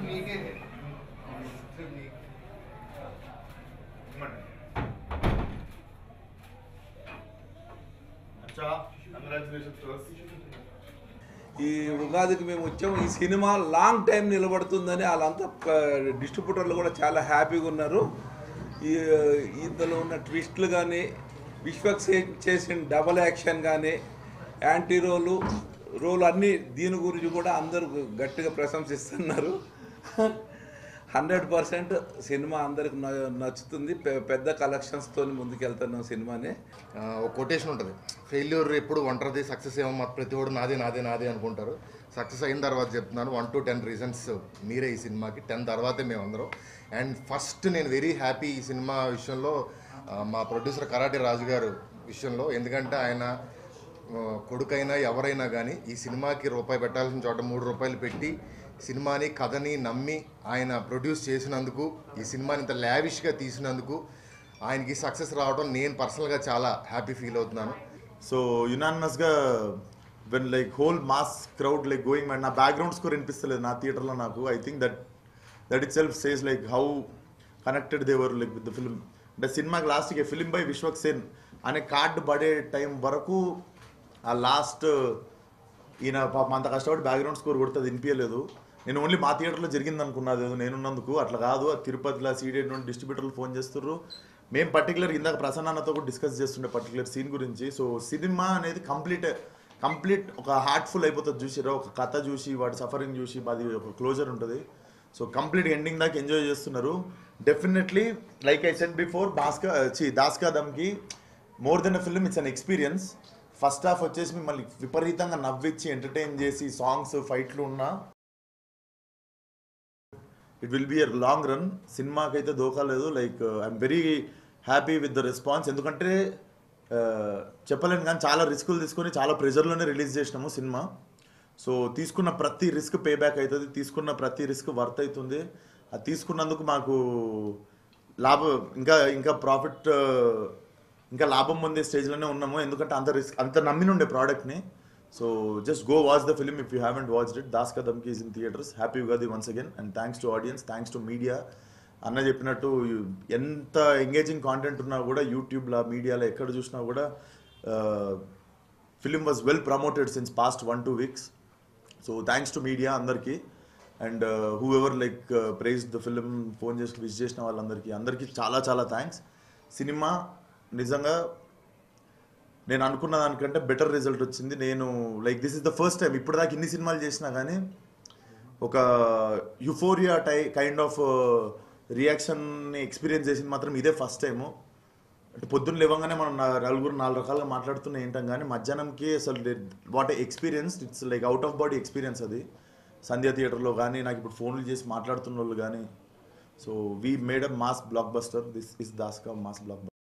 మీకే స్క్రిప్ట్ మీకే ఇవ్వండి. అచ్చా కంగ్రాచులేషన్స్ టు us. ఈ ఉగాదికి మేము వచ్చాము ఈ సినిమా లాంగ్ టైం నిలబడుతుందని వాళ్ళంతా డిస్ట్రిబ్యూటర్లు కూడా చాలా హ్యాపీగా ఉన్నారు ఈ ఇందులో ఉన్న ట్విస్ట్లు కానీ విశ్వక్ చే- చేసిన డబల్ యాక్షన్ కానీ యాంటీ రోలు రోల్ అన్నీ దీని గురించి కూడా అందరూ గట్టిగా ప్రశంసిస్తున్నారు హండ్రెడ్ పర్సెంట్ సినిమా అందరికి న- నచ్చుతుంది పె- పెద్ద కలెక్షన్స్తో ముందుకెళ్తున్నాం సినిమాని ఆ, ఒక కొటేషన్ ఉంటుంది ఫెయిల్యూర్ ఎప్పుడు ఒంటరిది సక్సెస్ ఏమో మా ప్రతి ఒడు నాదే నాదే నాదే అనుకుంటారు సక్సెస్ అయిన తర్వాత చెప్తున్నాను వన్ టు టెన్ రీజన్స్ మీరే ఈ సినిమాకి టెన్ తర్వాతే మేము అందరం అండ్ ఫస్ట్ నేను వెరీ హ్యాపీ ఈ సినిమా విషయంలో ఆ, మా ప్రొడ్యూసర్ కరాటే రాజు గారు విషయంలో ఎందుకంటే ఆయన ఆ, కొడుకైనా ఎవరైనా కానీ ఈ సినిమాకి రూపాయి పెట్టాల్సిన చోట మూడు రూపాయలు పెట్టి సినిమాని కథని నమ్మి ఆయన ప్రొడ్యూస్ చేసినందుకు ఈ సినిమాని ఇంత లావిష్గా తీసినందుకు ఆయనకి సక్సెస్ రావడం నేను పర్సనల్గా చాలా హ్యాపీ ఫీల్ అవుతున్నాను సో యునానిమస్ గా when like whole mass crowd like going నా బ్యాక్గ్రౌండ్ స్కోర్ వినిపిస్తలేదు నా థియేటర్లో నాకు I think that that itself says like how connected they're like with the film అంటే సినిమాకి లాస్ట్కి ఫిలిం బై విశ్వక్ సేన్ అనే కార్డు పడే టైం వరకు ఆ లాస్ట్ ఈయన పాపం అంత కష్టపడి బ్యాక్గ్రౌండ్ స్కోర్ కొడితే అది వినిపించలేదు నేను ఓన్లీ మా థియేటర్లో జరిగింది అనుకున్నది ఏదో నేనున్నందుకు అట్లా కాదు అది తిరుపతిలో సీడెడ్ నుండి డిస్ట్రిబ్యూటర్లు ఫోన్ చేస్తుర్రు మేము పర్టికులర్ ఇందాక ప్రసన్న అన్నతో కూడా డిస్కస్ చేస్తుండే పర్టికులర్ సీన్ గురించి సో సినిమా అనేది కంప్లీట్ కంప్లీట్ ఒక హార్ట్ఫుల్ అయిపోతుంది చూసిరా ఒక కథ చూసి వాడి సఫరింగ్ చూసి అది ఒక క్లోజర్ ఉంటుంది సో కంప్లీట్ ఎండింగ్ దాకా ఎంజాయ్ చేస్తున్నారు definitely like I said before భాస్కర్ చి Das Ka Dhamki more than a film it's an experience first half వచ్చేసి మిమ్మల్ని విపరీతంగా నవ్విచ్చి ఎంటర్టైన్ చేసి సాంగ్స్ ఫైట్లు ఉన్నా it will be a long run సినిమాకి అయితే దోకాలేదు like I'm very happy with the response ఎందుకంటే uh, చెప్పలేను కానీ చాలా రిస్కులు తీసుకొని చాలా ప్రెజర్లోనే రిలీజ్ చేసినాము సినిమా సో తీసుకున్న ప్రతి రిస్క్ పే బ్యాక్ అవుతుంది తీసుకున్న ప్రతి రిస్క్ వర్త్ అవుతుంది అది తీసుకున్నందుకు మాకు లాభం ఇంకా ఇంకా ప్రాఫిట్ ఇంకా లాభం పొందే స్టేజ్లోనే ఉన్నాము ఎందుకంటే అంత రిస్క్ అంత నమ్మినుండే ప్రోడక్ట్ని so just go watch the film if you haven't watched it Das Ka Dhamki is in theatres happy Ugadi once again and thanks to audience thanks to media అన్న చెప్పినట్టు ఎంత ఎంగేజింగ్ కాంటెంట్ ఉన్నా కూడా యూట్యూబ్లో మీడియాలో ఎక్కడ చూసినా కూడా film was well promoted since past one two weeks so thanks to media అందరికీ and whoever like praise the film phone చేసి విజ్ చేసిన వాళ్ళందరికీ అందరికీ చాలా చాలా థ్యాంక్స్ సినిమా నిజంగా నేను అనుకున్న దానికంటే బెటర్ రిజల్ట్ వచ్చింది నేను like this is the first time ఇప్పుడు దాకా ఇన్ని సినిమాలు చేసినా కానీ ఒక యుఫోరియా టై కైండ్ ఆఫ్ రియాక్షన్ని ఎక్స్పీరియన్స్ చేసింది మాత్రం ఇదే ఫస్ట్ టైము అంటే పొద్దున్న లేవగానే మనం నా- నలుగురు నాలుగు రకాలుగా మాట్లాడుతూనే ఏంటాం కానీ మధ్యాహ్నంకి అసలు what experience it's like out of body experience అది సంధ్య థియేటర్లో కానీ నాకు ఇప్పుడు ఫోన్లు చేసి మాట్లాడుతున్న వాళ్ళు కానీ so we made a mass blockbuster this is Das Ka mass black